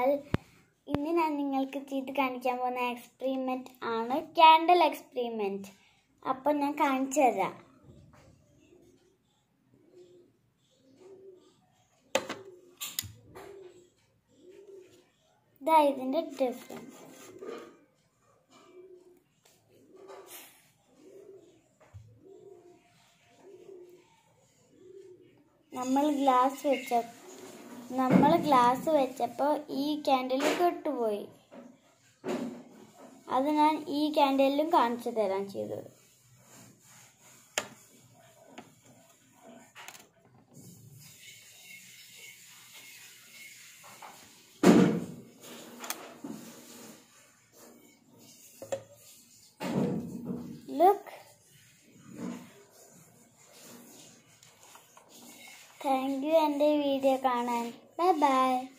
വെച്ചാൽ ഇന്ന് ഞാൻ നിങ്ങൾക്ക് ചെയ്ത് കാണിക്കാൻ പോകുന്ന എക്സ്പെരിമെന്റ് ആണ് ക്യാൻഡിൽ എക്സ്പെരിമെന്റ് അപ്പം ഞാൻ കാണിച്ചു തരാം ഇതാ ഇതിന്റെ ഡിഫറൻസ് നമ്മൾ ഗ്ലാസ് വെച്ച നമ്മൾ ഗ്ലാസ് വെച്ചപ്പോൾ ഈ ക്യാൻഡിൽ കെട്ടുപോയി അത് ഞാൻ ഈ ക്യാൻഡിലും കാണിച്ചു തരാൻ ചെയ്തത് Look. താങ്ക് യു എൻ്റെ വീഡിയോ കാണാൻ ബൈ ബൈ